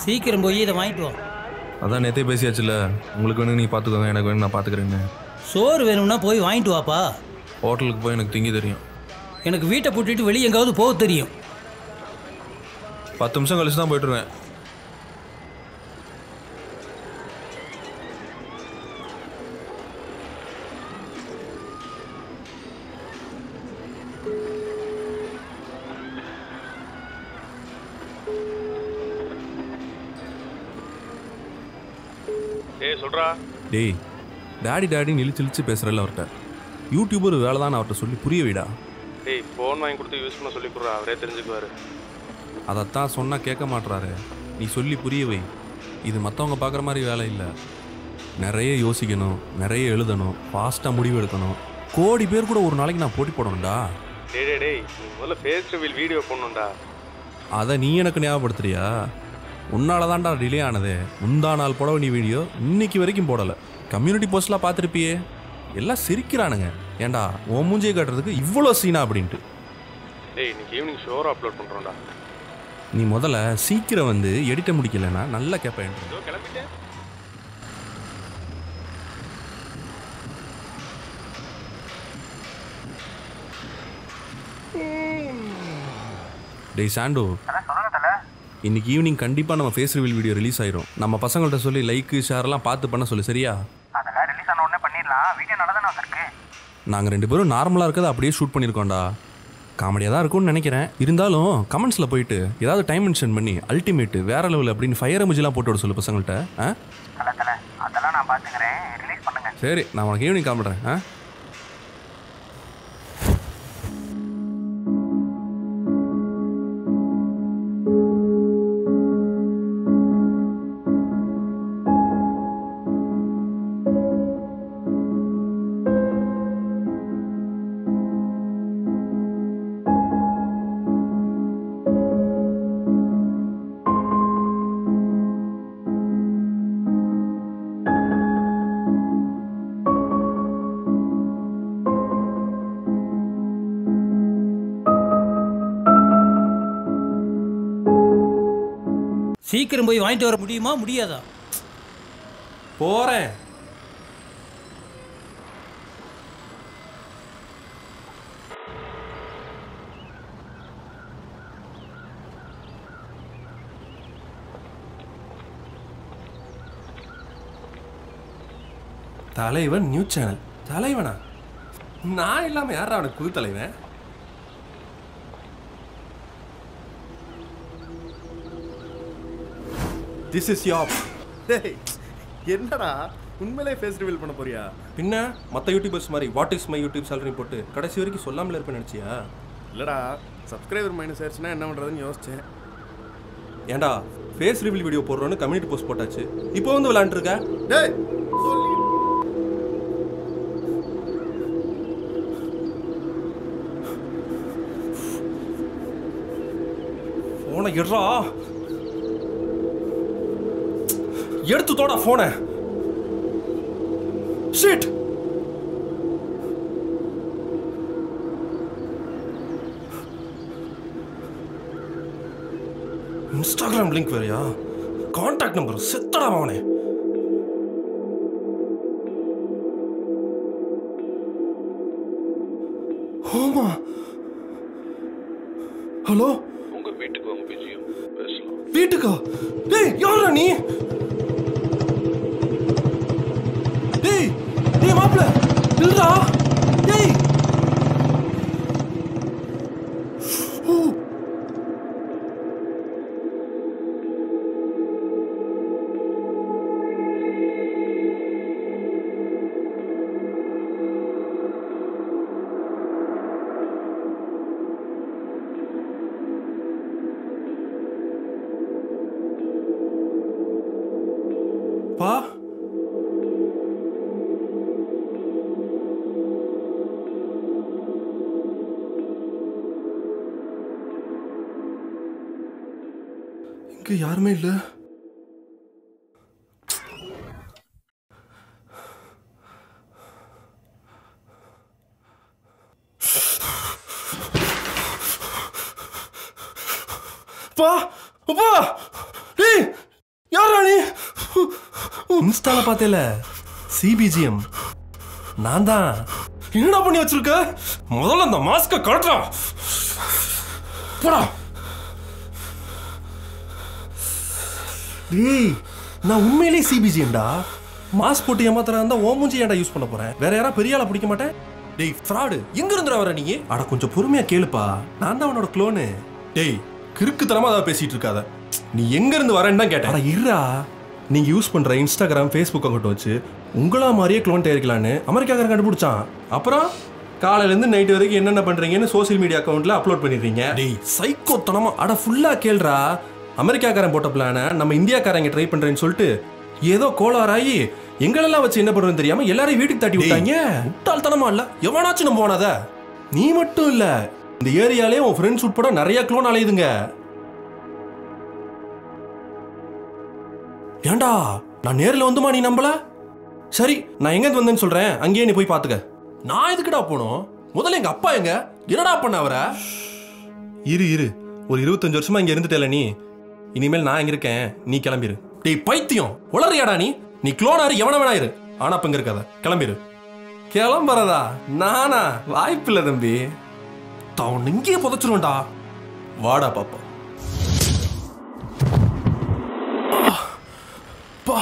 சீக்கிரம் போய் இதை வாங்கிட்டு வா அதான் நேத்தே பேசியாச்சுல உங்களுக்கு வேணும் நீ பார்த்துக்கோங்க எனக்கு வேணும் நான் பார்த்துக்கிறேன்னு சோறு வேணும்னா போய் வாங்கிட்டு வாப்பா ஹோட்டலுக்கு போய் எனக்கு திங்கி தெரியும் எனக்கு வீட்டை பூட்டிட்டு வெளியே எங்காவது போக தெரியும் பத்து நிமிஷம் கழிச்சு தான் போயிட்டுருவேன் ஏய் சொல்றா டேய் டாடி டாடின்னு இழிச்சு இழிச்சு பேசுகிறல்ல அவர்கிட்ட யூடியூபர் வேலை தான் அவர்கிட்ட சொல்லி புரிய வைடா டேய் ஃபோன் வாங்கி கொடுத்து யூஸ் பண்ண சொல்லி கொடுறா அவரே தெரிஞ்சுக்குவாரு அதைத்தான் சொன்னால் கேட்க மாட்றாரு நீ சொல்லி புரிய வை இது மற்றவங்க பார்க்குற மாதிரி வேலை இல்லை நிறைய யோசிக்கணும் நிறைய எழுதணும் ஃபாஸ்ட்டாக முடிவு எடுக்கணும் கோடி பேர் கூட ஒரு நாளைக்கு நான் போட்டி போடணும்டா டேய் டேய் டேய் நீ முதல்ல ஃபேஸ் ரிவீல் வீடியோ போடணும்டா அதை நீ எனக்கு ஞாபகப்படுத்துறியா உன்னால தான்டா டிலே ஆனது முந்தா நாள் போட வேண்டிய வீடியோ இன்னைக்கு வரைக்கும் போடலை கம்யூனிட்டி போஸ்ட்லாம் பார்த்துருப்பியே எல்லாம் சிரிக்கிறானுங்க ஏன்டா உன் மூஞ்சியை காட்டுறதுக்கு இவ்வளோ சீனா அப்படின்ட்டு டேய் இன்னைக்கு ஈவினிங் ஷோர் அப்லோட் பண்ணுறோம்டா நீ முதல்ல சீக்கிரம் வந்து எடிட்ட முடிக்கலைன்னா நல்லா கேட்பேன் இதோ கிளம்பிட்டேன் டேய் சாண்டோ இன்னைக்கு ஈவினிங் கண்டிப்பாக நம்ம ஃபேஸ் ரிவீல் வீடியோ ரிலீஸ் ஆயிரும் நம்ம பசங்கள்ட்ட சொல்லி லைக்கு ஷேர்லாம் பார்த்து பண்ண சொல்லு சரியா அதெல்லாம் ரிலீஸ் ஆன உடனே பண்ணிடலாம் வீடியோ நல்லா தானே வந்திருக்கு நாங்கள் ரெண்டு பேரும் நார்மலாக இருக்கிறத அப்படியே ஷூட் பண்ணியிருக்கோம்டா காமெடியாக தான் இருக்கும்னு நினைக்கிறேன் இருந்தாலும் கமெண்ட்ஸில் போயிட்டு ஏதாவது டைம் மென்ஷன் பண்ணி அல்டிமேட்டு வேற லெவல் அப்படின்னு ஃபயர் எமஜிலாம் போட்டு விட சொல்லு பசங்கள்ட்ட ஆ தல தல அதெல்லாம் நான் பார்த்துக்கிறேன் ரிலீஸ் பண்ணுங்க சரி நான் உனக்கு ஈவினிங் காமிடுறேன் ஆ சீக்கிரம் போய் வாங்கிட்டு வர முடியுமா முடியாதா போகிறேன் தலைவன் நியூஸ் சேனல் தலைவனா நான் இல்லாம யாரா அவனுக்கு புது தலைவன் திஸ் இஸ் யாப் டேய் என்னடா உண்மையிலே ஃபேஸ் ரிவீல் பண்ண போறியா பின்ன மற்ற யூடியூபர்ஸ் மாதிரி what is my YouTube salary போட்டு கடைசி வரைக்கும் சொல்லாமல இருப்பேன் நினச்சியா இல்லடா சப்ஸ்கிரைபர் மைனஸ் ஆயிடுச்சுன்னா என்ன பண்ணுறதுன்னு யோசிச்சேன் ஏன்டா ஃபேஸ் ரிவீல் வீடியோ போடுறோன்னு கம்யூனிட்டி போஸ்ட் போட்டாச்சு இப்போ வந்து விளாண்டுருக்க டேய் சொல்லி ஃபோனை எடுறா எடுத்து தோடா ஃபோனை ஷிட் இன்ஸ்டாகிராம் லிங்க் வேறயா காண்டாக்ட் நம்பர் செத்தடா அவனே ஆமா ஹலோ உங்க வீட்டுக்கு வாங்க பிஜியும் பேசலாம் வீட்டுக்கா டேய் யாரா நீ டேய் டேய் மாப்ள இல்லடா டேய் ஓ பா இங்க யாருமே இல்ல பா அப்பா டேய் இன்ஸ்டால பார்த்தேல சிபிஜிஎம் நான் தான் என்னடா பண்ணி வச்சிருக்க முதல்ல அந்த மாஸ்க கழட்டா போடா டேய் நான் உண்மையிலேயே சிபிஜிஎம்டா மாஸ்க் போட்டு ஏமாத்துறா இருந்தா ஓ மூஞ்சி ஏன்டா யூஸ் பண்ண போறேன் வேற யாரா பெரிய ஆளா பிடிக்க மாட்டேன் டேய் ஃப்ராடு எங்க இருந்துடா வர நீ அட கொஞ்சம் பொறுமையா கேளுப்பா நான் தான் அவனோட க்ளோனு டேய் கிறுக்குத்தனமா அதான் பேசிட்டு இருக்காத நீ எங்க இருந்து வரேன்னு தான் கேட்டேன் அட இருடா நீங்க யூஸ் பண்ற இன்ஸ்டாகிராம் ஃபேஸ்புக் அக்கௌண்ட் வச்சு உங்களா மாதிரியே க்ளோன் தயாரிக்கலான்னு அமெரிக்காக்காரன் கண்டுபிடிச்சான் அப்புறம் காலையில இருந்து நைட் வரைக்கும் என்னென்ன பண்றீங்கன்னு சோஷியல் மீடியா அக்கௌண்ட்ல அப்லோட் பண்ணிடுறீங்க டேய் சைக்கோத்தனமா அட ஃபுல்லா கேள்றா அமெரிக்காக்காரன் போட்ட பிளானை நம்ம இந்தியாக்காரங்க ட்ரை பண்றேன்னு சொல்லிட்டு ஏதோ கோளாறாகி எங்களெல்லாம் வச்சு என்ன பண்றதுன்னு தெரியாம எல்லாரையும் வீட்டுக்கு தட்டி விட்டாங்க முட்டாள்தனமா இல்ல எவனாச்சும் நம்ம போனாத நீ மட்டும் இல்ல இந்த ஏரியாலே உன் ஃப்ரெண்ட்ஸ் உட்பட நிறைய க்ளோன் அலையுதுங்க ஏண்டா நான் நேர்ல வந்துமா நீ நம்பல சரி நான் எங்க வந்தேன்னு சொல்றேன் அங்கேயே நீ போய் பாத்துக்க நான் எதுக்குடா போனோம் முதல்ல எங்க அப்பா எங்க என்னடா பண்ண அவரை இரு இரு ஒரு இருபத்தஞ்சு வருஷமா இங்க இருந்துட்டல நீ இனிமேல் நான் இங்க இருக்கேன் நீ கிளம்பிரு டேய் பைத்தியம் உளறியாடா நீ நீ க்ளோனாரு எவன வேணா இரு ஆனா அப்ப இங்க இருக்காத கிளம்பிரு கிளம்புறதா நானா வாய்ப்பில்லை தம்பி தான் இங்கேயே புதைச்சிருவேன்டா வாடா பாப்பா அப்பா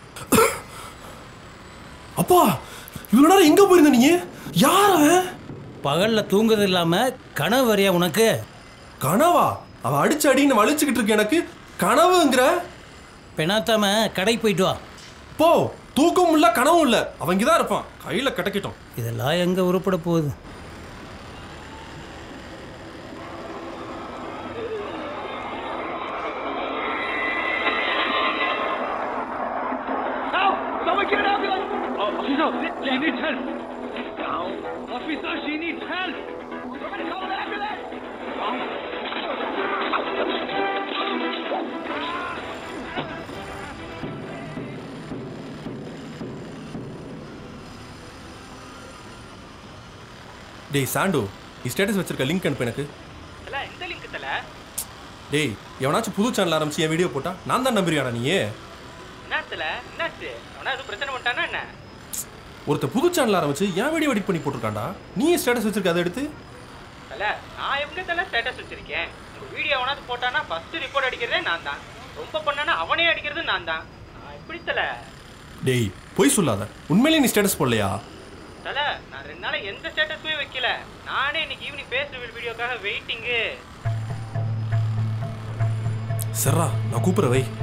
அப்பா இவ்வளவு நேரம் எங்க போயிருந்த நீ யார் அவன் பகல்ல தூங்குறது இல்லாம கனவு வரையா உனக்கு கனவா அவ அடிச்சு அடின்னு வலிச்சுக்கிட்டு இருக்கு எனக்கு கனவுங்கிற பெணாத்தாம கடை போயிட்டு வா போ தூக்கமும் இல்ல கனவும் இல்ல அவன் இங்கதான் இருப்பான் கையில கட்டக்கிட்டோம் இதெல்லாம் எங்க உருப்பட போகுது டேய் சாண்டு நீ ஸ்டேட்டஸ் வச்சிருக்க லிங்க் அனுப்பு எனக்கு தல இந்த லிங்க் தல டேய் எவனாச்சும் புது சேனல் ஆரம்பிச்சு என் வீடியோ போட்டா நான் தான் நம்புறியாடா நீ என்னாச்சுல என்னாச்சு அவனா எதுவும் பிரச்சனை பண்ணிட்டானா என்ன ஒருத்த புது சேனல் ஆரம்பிச்சு என் வீடியோ எடிட் பண்ணி போட்டிருக்கான்டா நீ ஸ்டேட்டஸ் வச்சிருக்க அதை எடுத்து தல நான் எங்க தல ஸ்டேட்டஸ் வச்சிருக்கேன் உங்க வீடியோ அவனாவது போட்டானா ஃபர்ஸ்ட் ரிப்போர்ட் அடிக்கிறதே நான் தான் ரொம்ப பண்ணானா அவனே அடிக்கிறது நான் தான் நான் எப்படி தல டேய் பொய் சொல்லாத உண்மையிலேயே நீ ஸ்டேட்டஸ் போடலையா தல நான் ரெண்டு நாளா எந்த ஸ்டேட்டஸுமே வைக்கல நானே இன்னைக்கு ஈவினிங் ஃபேஸ் ரிவீல் வீடியோக்காக வெயிட்டிங்கு சர்ரா நான் கூப்பிடுற வை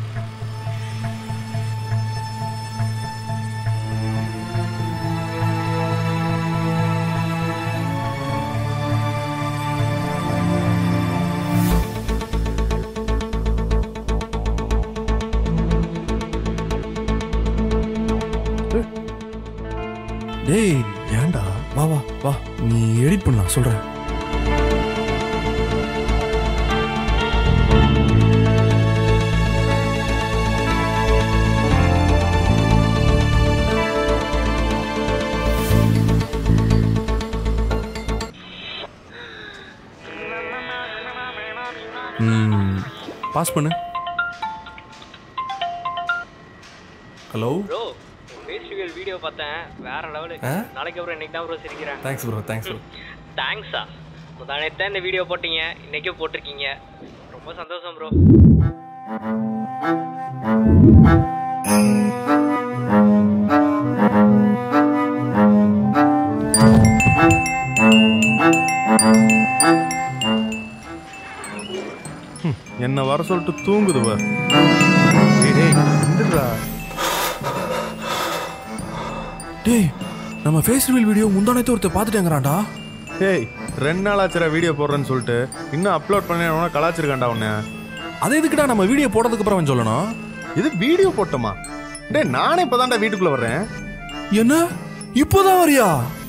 டேய் ஏன்டா வா வா வா நீ எடிட் பண்ணலாம் சொல்றேன் பாஸ் பண்ணு hello bro face reveal video பார்த்தேன் வேற லெவலு ஆ? நாளைக்கு அப்புறம் இன்னைக்கு தான் ப்ரோ சிரிக்கிறேன் தேங்க்ஸ் ப்ரோ தேங்க்ஸ் ப்ரோ தேங்க்ஸா முந்தானே இந்த வீடியோ போட்டீங்க இன்னைக்கே போட்டிருக்கீங்க ரொம்ப சந்தோஷம் ப்ரோ என்ன வர சொல்லிட்டு தூங்குது பார் டேய், டேய், எந்திர்றா. டேய் நம்ம ஃபேஸ் ரிவீல் வீடியோ முந்தானத்தை ஒருத்தர் பார்த்துட்டேங்கிறான்டா டேய் ரெண்டு நாள் ஆச்சுடா வீடியோ போடுறேன்னு சொல்லிட்டு இன்னும் அப்லோட் பண்ண கலாச்சிருக்காண்டா உன்னை அது எதுக்குடா நம்ம வீடியோ போட்டதுக்கு அப்புறம் அவன் சொல்லணும் இது வீடியோ போட்டோமா டேய் நானே இப்பதான்டா வீட்டுக்குள்ள வர்றேன் என்ன இப்போதான் வரியா